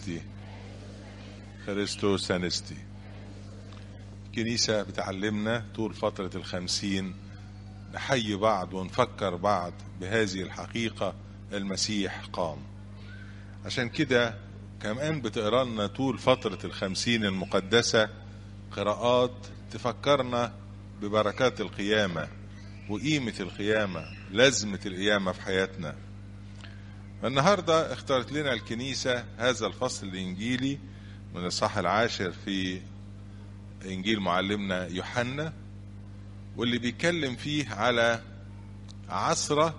أنستي خريستوس أنستي الكنيسة بتعلمنا طول فترة الخمسين نحيي بعض ونفكر بعض بهذه الحقيقة المسيح قام عشان كده كمان بتقرا لنا طول فترة الخمسين المقدسة قراءات تفكرنا ببركات القيامة وقيمة القيامة لازمة القيامة في حياتنا فالنهاردة اختارت لنا الكنيسة هذا الفصل الإنجيلي من الصح العاشر في إنجيل معلمنا يوحنا واللي بيتكلم فيه على عصرة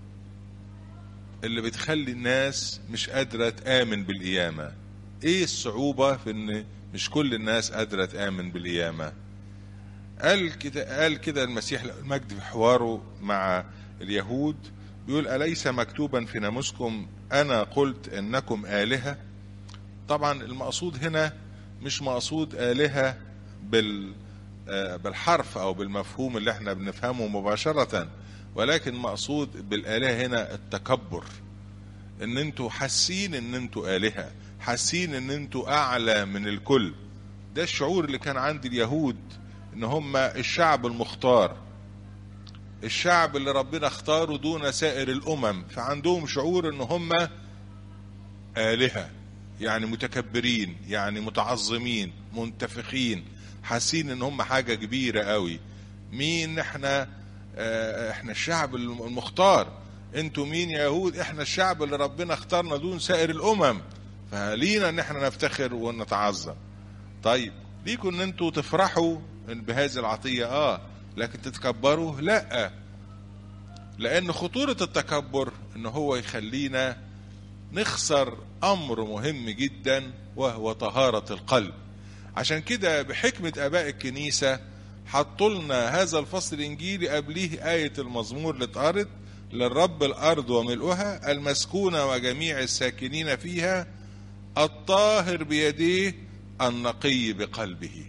اللي بتخلي الناس مش قادرة تآمن بالقيامة ايه الصعوبة في ان مش كل الناس قادرة تآمن بالقيامة قال كده قال كده المسيح المجد في حواره مع اليهود بيقول أليس مكتوبا في ناموسكم أنا قلت إنكم آلهة طبعا المقصود هنا مش مقصود آلهة بال بالحرف أو بالمفهوم اللي احنا بنفهمه مباشرة ولكن مقصود بالآلهة هنا التكبر ان انتوا حاسين ان انتوا آلهة حاسين ان انتوا أعلى من الكل ده الشعور اللي كان عند اليهود ان هم الشعب المختار الشعب اللي ربنا اختاره دون سائر الامم فعندهم شعور ان هم آلهة يعني متكبرين يعني متعظمين منتفخين حاسين ان هم حاجة كبيرة قوي مين احنا اه احنا الشعب المختار انتوا مين يا يهود احنا الشعب اللي ربنا اختارنا دون سائر الامم فلينا ان احنا نفتخر ونتعظم طيب ليكم ان انتوا تفرحوا بهذه العطية اه لكن تتكبروا لا لان خطورة التكبر ان هو يخلينا نخسر امر مهم جدا وهو طهارة القلب عشان كده بحكمة اباء الكنيسة حطوا لنا هذا الفصل الانجيلي قبليه آية المزمور اللي اتقرت للرب الارض وملؤها المسكونة وجميع الساكنين فيها الطاهر بيديه النقي بقلبه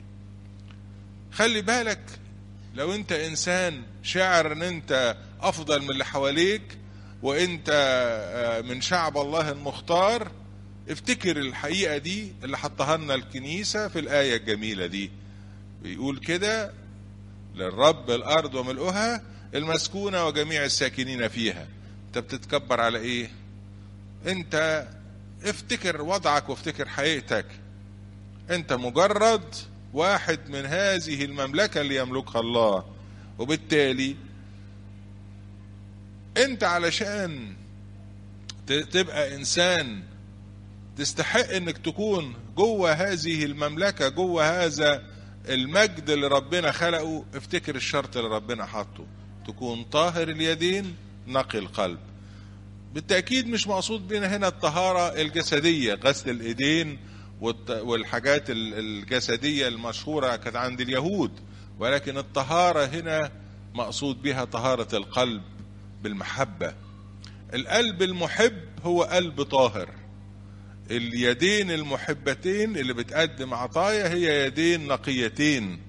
خلي بالك لو انت انسان شاعر ان انت افضل من اللي حواليك وانت من شعب الله المختار افتكر الحقيقة دي اللي حطها لنا الكنيسة في الآية الجميلة دي بيقول كده للرب الأرض وملؤها المسكونة وجميع الساكنين فيها انت بتتكبر على ايه انت افتكر وضعك وافتكر حقيقتك انت مجرد واحد من هذه المملكة اللي يملكها الله وبالتالي انت علشان تبقى انسان تستحق انك تكون جوه هذه المملكة جوه هذا المجد اللي ربنا خلقه افتكر الشرط اللي ربنا حطه تكون طاهر اليدين نقي القلب بالتأكيد مش مقصود بنا هنا الطهارة الجسدية غسل الإيدين والحاجات الجسدية المشهورة كانت عند اليهود ولكن الطهارة هنا مقصود بها طهارة القلب بالمحبة القلب المحب هو قلب طاهر اليدين المحبتين اللي بتقدم عطايا هي يدين نقيتين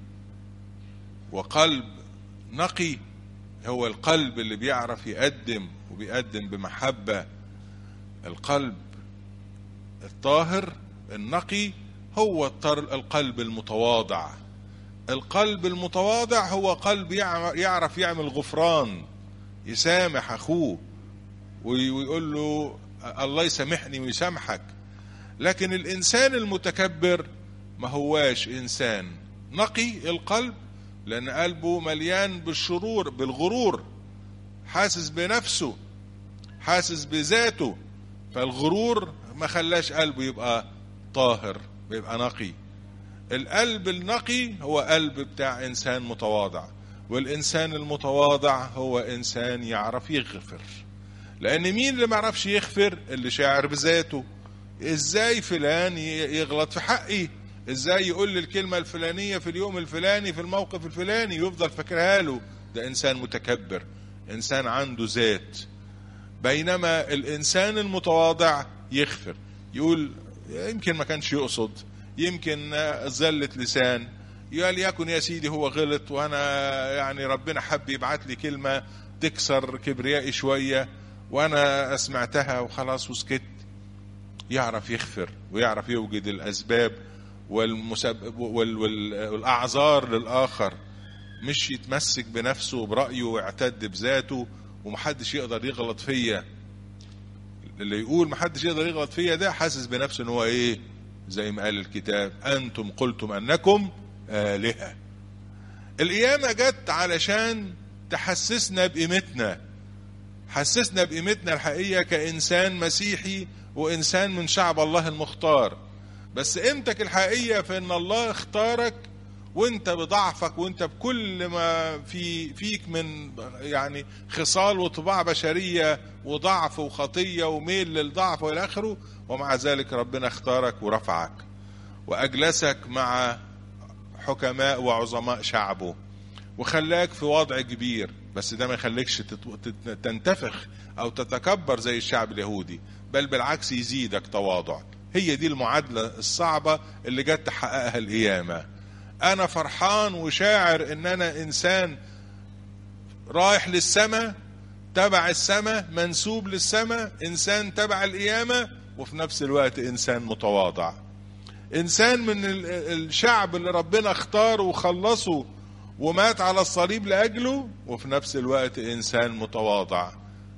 وقلب نقي هو القلب اللي بيعرف يقدم وبيقدم بمحبة القلب الطاهر النقي هو القلب المتواضع القلب المتواضع هو قلب يعرف يعمل غفران يسامح اخوه ويقول له الله يسامحني ويسامحك لكن الانسان المتكبر ما هواش انسان نقي القلب لان قلبه مليان بالشرور بالغرور حاسس بنفسه حاسس بذاته فالغرور ما خلاش قلبه يبقى طاهر بيبقى نقي القلب النقي هو قلب بتاع انسان متواضع والانسان المتواضع هو انسان يعرف يغفر لان مين اللي ما يعرفش يغفر اللي شاعر بذاته ازاي فلان يغلط في حقي ازاي يقول لي الكلمه الفلانيه في اليوم الفلاني في الموقف الفلاني يفضل فاكرها له ده انسان متكبر انسان عنده ذات بينما الانسان المتواضع يغفر يقول يمكن ما كانش يقصد يمكن زلة لسان قال يكن يا سيدي هو غلط وانا يعني ربنا حب يبعت لي كلمة تكسر كبريائي شوية وانا سمعتها وخلاص وسكت يعرف يغفر ويعرف يوجد الاسباب والمسبب وال وال والاعذار للاخر مش يتمسك بنفسه وبرايه ويعتد بذاته ومحدش يقدر يغلط فيا اللي يقول محدش يقدر يغلط فيا ده حاسس بنفسه ان هو ايه زي ما قال الكتاب انتم قلتم انكم الهه القيامه جت علشان تحسسنا بقيمتنا حسسنا بقيمتنا الحقيقيه كانسان مسيحي وانسان من شعب الله المختار بس قيمتك الحقيقيه في ان الله اختارك وانت بضعفك وانت بكل ما في فيك من يعني خصال وطباع بشريه وضعف وخطيه وميل للضعف والى اخره ومع ذلك ربنا اختارك ورفعك واجلسك مع حكماء وعظماء شعبه وخلاك في وضع كبير بس ده ما يخليكش تنتفخ او تتكبر زي الشعب اليهودي بل بالعكس يزيدك تواضع هي دي المعادلة الصعبة اللي جت تحققها القيامة أنا فرحان وشاعر إن أنا إنسان رايح للسماء تبع السماء منسوب للسماء إنسان تبع القيامة وفي نفس الوقت إنسان متواضع إنسان من الشعب اللي ربنا اختاره وخلصه ومات على الصليب لأجله وفي نفس الوقت إنسان متواضع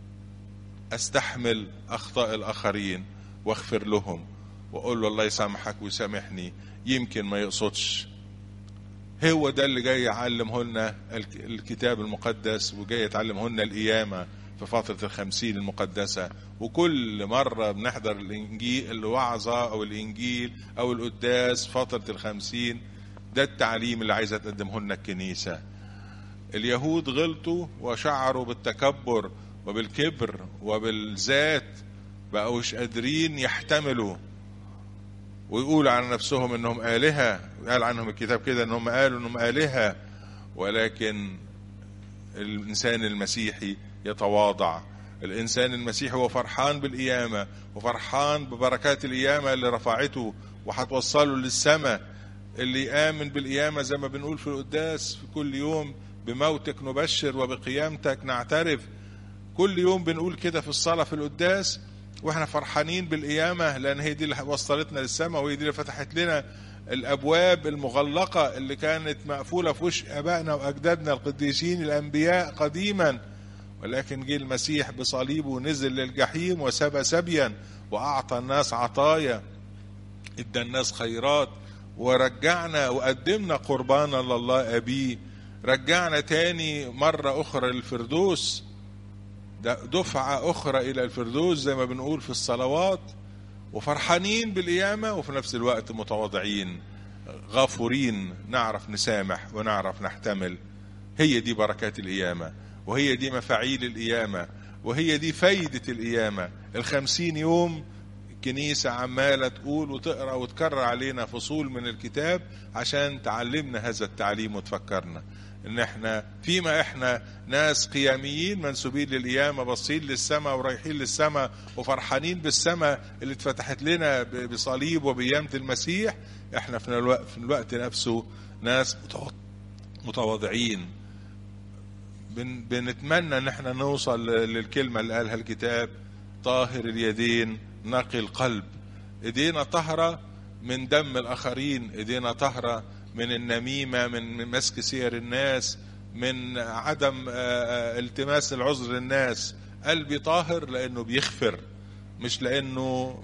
أستحمل أخطاء الآخرين واغفر لهم وأقول له الله يسامحك ويسامحني يمكن ما يقصدش هو ده اللي جاي يعلمه لنا الكتاب المقدس وجاي يتعلمه لنا القيامة في فترة الخمسين المقدسة وكل مرة بنحضر الإنجيل الوعظة أو الإنجيل أو القداس فترة الخمسين ده التعليم اللي عايزة تقدمه لنا الكنيسة اليهود غلطوا وشعروا بالتكبر وبالكبر وبالذات بقوش قادرين يحتملوا ويقولوا عن نفسهم انهم آلهة قال عنهم الكتاب كده انهم قالوا انهم آلهة ولكن الانسان المسيحي يتواضع الانسان المسيحي هو فرحان بالقيامة وفرحان ببركات القيامة اللي رفعته وهتوصله للسماء اللي آمن بالقيامة زي ما بنقول في القداس في كل يوم بموتك نبشر وبقيامتك نعترف كل يوم بنقول كده في الصلاة في القداس واحنا فرحانين بالقيامة لأن هي دي اللي وصلتنا للسماء وهي دي اللي فتحت لنا الأبواب المغلقة اللي كانت مقفولة في وش آبائنا وأجدادنا القديسين الأنبياء قديما ولكن جه المسيح بصليبه نزل للجحيم وسبى سبيا وأعطى الناس عطايا ادى الناس خيرات ورجعنا وقدمنا قربانا لله أبيه رجعنا تاني مرة أخرى للفردوس دفعة أخرى إلى الفردوس زي ما بنقول في الصلوات وفرحانين بالقيامة وفي نفس الوقت متواضعين غافورين نعرف نسامح ونعرف نحتمل هي دي بركات القيامة وهي دي مفاعيل القيامة وهي دي فايدة القيامة الخمسين يوم الكنيسة عمالة تقول وتقرأ وتكرر علينا فصول من الكتاب عشان تعلمنا هذا التعليم وتفكرنا ان احنا فيما احنا ناس قياميين منسوبين للقيامة باصين للسماء ورايحين للسماء وفرحانين بالسماء اللي اتفتحت لنا بصليب وبقيامة المسيح احنا في الوقت, في الوقت نفسه ناس متواضعين بن بنتمنى ان احنا نوصل للكلمة اللي قالها الكتاب طاهر اليدين نقي القلب ايدينا طهرة من دم الاخرين ايدينا طهرة من النميمة من مسك سير الناس من عدم التماس العذر للناس قلبي طاهر لانه بيغفر مش لانه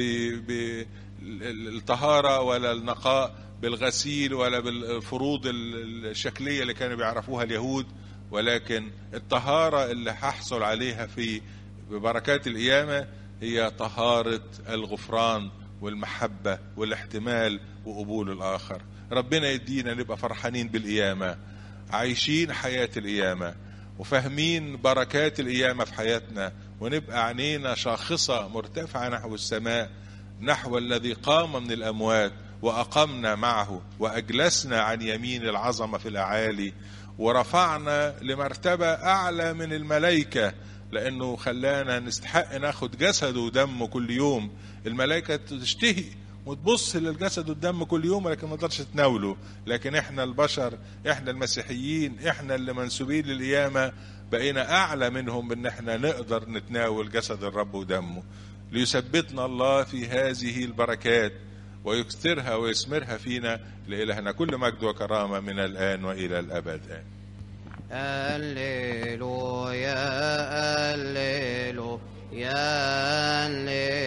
بالطهارة ولا النقاء بالغسيل ولا بالفروض الشكلية اللي كانوا بيعرفوها اليهود ولكن الطهارة اللي هحصل عليها في ببركات القيامة هي طهارة الغفران والمحبة والاحتمال وقبول الآخر ربنا يدينا نبقى فرحانين بالقيامة عايشين حياة القيامة وفاهمين بركات القيامة في حياتنا ونبقى عينينا شاخصة مرتفعة نحو السماء نحو الذي قام من الأموات وأقمنا معه وأجلسنا عن يمين العظمة في الأعالي ورفعنا لمرتبة أعلى من الملائكة لأنه خلانا نستحق ناخد جسده ودمه كل يوم الملائكة تشتهي وتبص للجسد والدم كل يوم لكن ما تقدرش تناوله لكن احنا البشر احنا المسيحيين احنا اللي منسوبين للقيامه بقينا اعلى منهم بان احنا نقدر نتناول جسد الرب ودمه ليثبتنا الله في هذه البركات ويكثرها ويثمرها فينا لإلهنا كل مجد وكرامة من الآن وإلى الأبد آمين هللويا هللويا هللويا